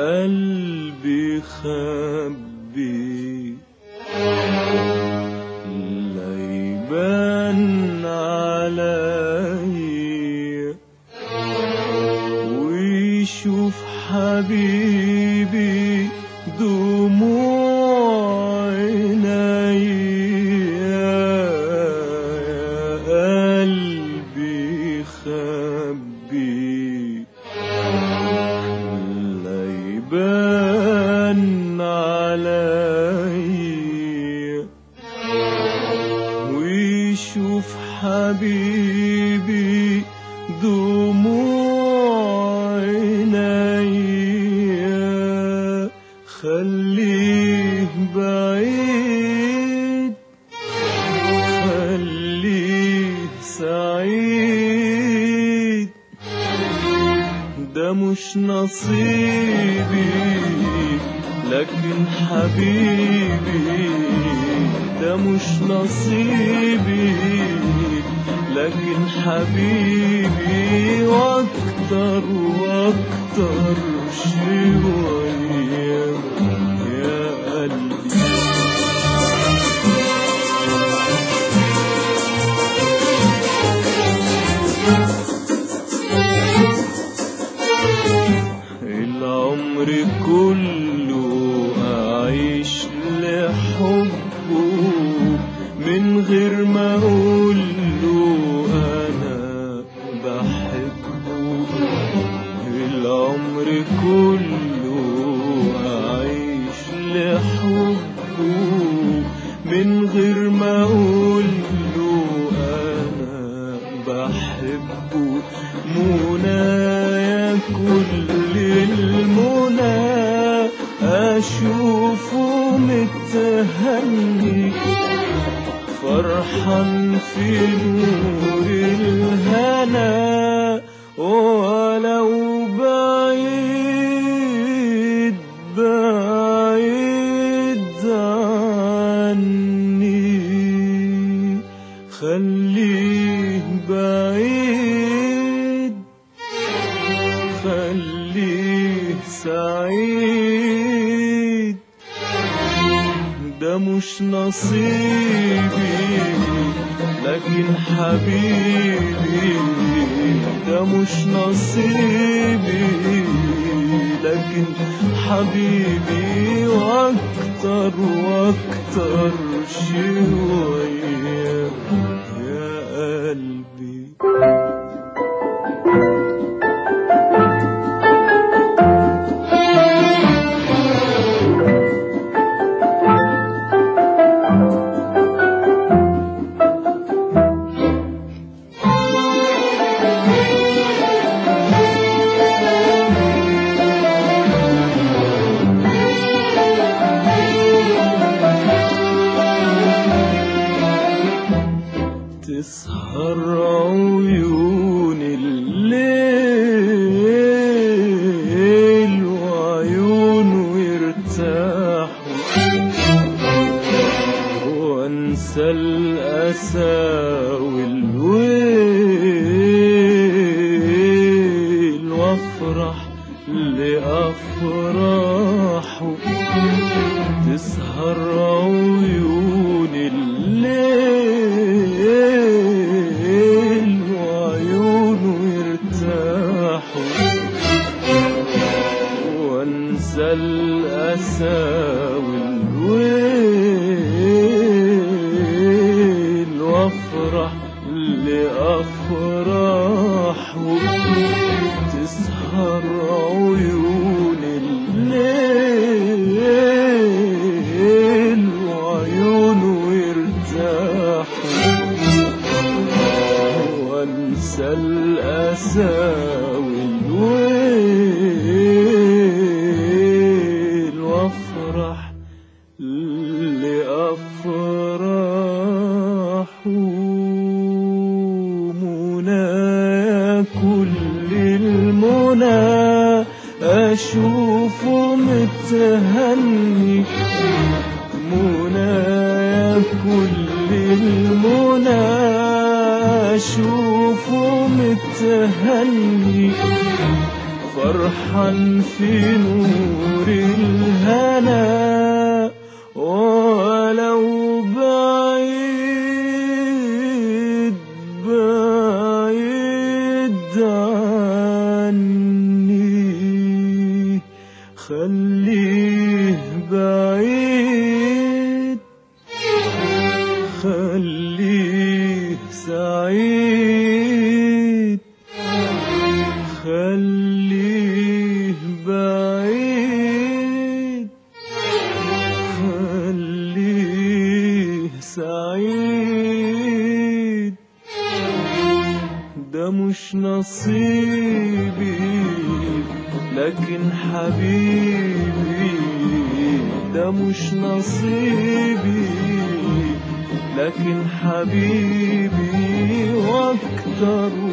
قلبي خبي لا يبان عليا ويشوف حبيبي دموع عينيا يا قلبي خبي لا يبان عليا ويشوف حبيبي دموع عينيا خليه بعيد خليه سعيد ده مش نصيبي لكن حبيبي ده مش نصيبي لكن حبيبي واكتر واكتر شوية يا قلبي العمر كله أعيش لحبه من غير ما أقول له أنا بحبه العمر كله أعيش لحبه من غير ما أقول له أنا بحبه منايا كل المنى أشوفه متهني فرحان في نور الهنا ولو بعيد بعيد عني خليه بعيد خليه سعيد ده مش نصيبي لكن حبيبي ده مش نصيبي لكن حبيبي واكتر واكتر شوية يا قلبي تسهر عيون الليل وعيونه يرتاحوا وانسى الأسى والويل وافرح لأفراحه تسهر عيون الليل وعيونه يرتاحوا وانسى الأسى والويل وافرح لأفراحه تسهر عيون الليل وعيونه يرتاحوا وانسى الأسى والويل وافرح لأفراحه منى كل المنى أشوفه متهني منى كل المنى أشوفه متهني فرحان في نور الهنا ولو بعيد بعيد عني خليه بعيد خليه سعيد خليه بعيد خليه سعيد ده مش نصيبي لكن حبيبي ده مش نصيبي لكن حبيبي واكتر